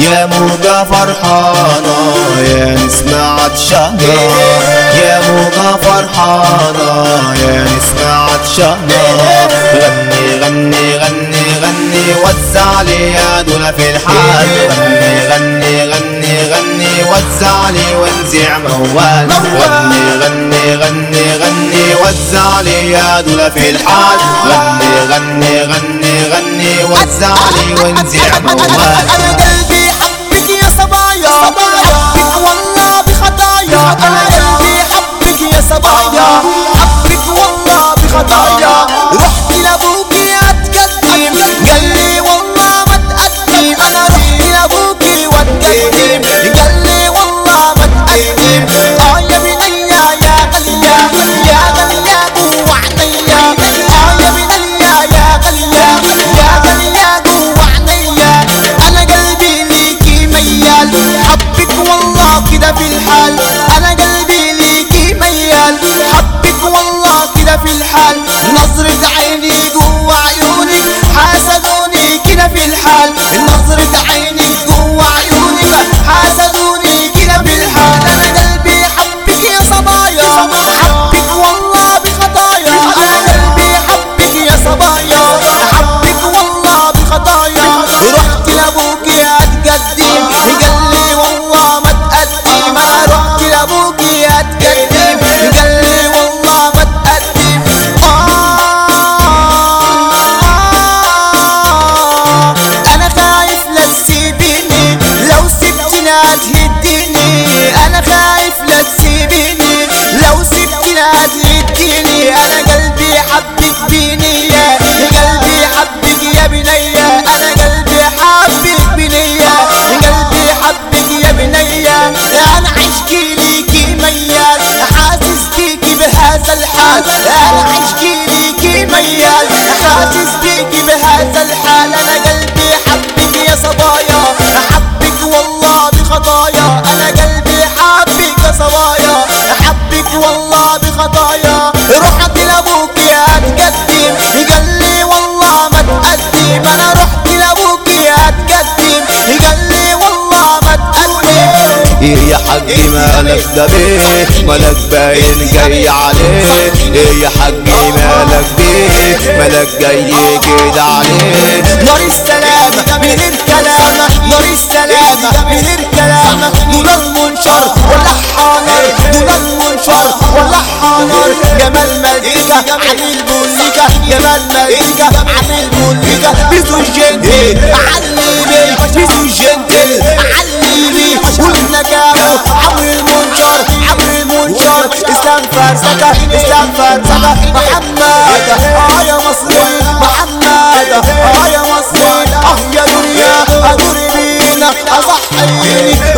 يا موجة فرحانة يا نسمة عطشانة يا موجة فرحانة يا نسمة عطشانة غني غني غني غني وزع لي يا دول في الحال غني غني غني غني وزع لي وانزع موال غني غني غني غني وزع لي يا دول في الحال غني غني غني غني وزع لي وانزع موال انا قلبي حبك يا صبايا حبك والله بخطايا انا قلبي حبك يا صبايا حبك والله بخطايا رحت لابوكي اتقدم قال لي والله ما تقدم انا رحت لابوكي واتقدم قال لي والله ما تقدم اه يا بنيا يا غليا يا غليا جوا عينيا اه يا بنيا يا غليا يا غليا جوا عينيا انا قلبي ليكي ميال حبك والله كده في الحال انا قلبي ليكي ميال حبك والله كده في الحال نظرة عيني جوا عيونك حسدوني كده في الحال نظرة عيني جوا عيونك حسدوني كده في الحال انا قلبي حبك يا صبايا حبك والله بخطايا انا قلبي حبك يا صبايا حبك والله بخطايا رحت لابوك اتقدم قال لي والله ما تقدم انا رحت لابوك اتقدم قال لي والله ما تقدم آه انا خايف لا تسيبيني لو سبتني هتهديني انا خايف لا تسيبيني لو سبتني هتهديني انا قلبي حبك بنية قلبي حبك يا بنية انا قلبي حبك بنية قلبي حبك يا بنية انا عشقي ليكي ميال حاسس بيكي بهذا الحال انا عشقي ليكي ميال حاسس بيكي بهذا الحال انا قلبي حبك يا صبايا حبك والله بخطايا انا قلبي حبك يا صبايا حبك والله بخطايا رحت لابوك اتقدم قال لي والله ما تقدم انا رحت لابوك اتقدم قال لي والله ما تقدم ايه يا حاج مالك ده بيه مالك باين جاي عليه ايه يا حاج مالك بيه مالك جاي كده عليه نار السلام من الكلام نار السلام من الكلام دون المنشر والحانر دون المنشر والحانر جمال ملكة علي الملكة جمال ملكة علي الملكة بيزو الجنتل علمي بيزو الجنتل علمي والنجاة عمرو المنشر عمرو المنشر اسلام فرسكة اسلام فرسكة محمد اه يا مصري محمد اه يا مصري اه يا دنيا ادوري بينا اصحيني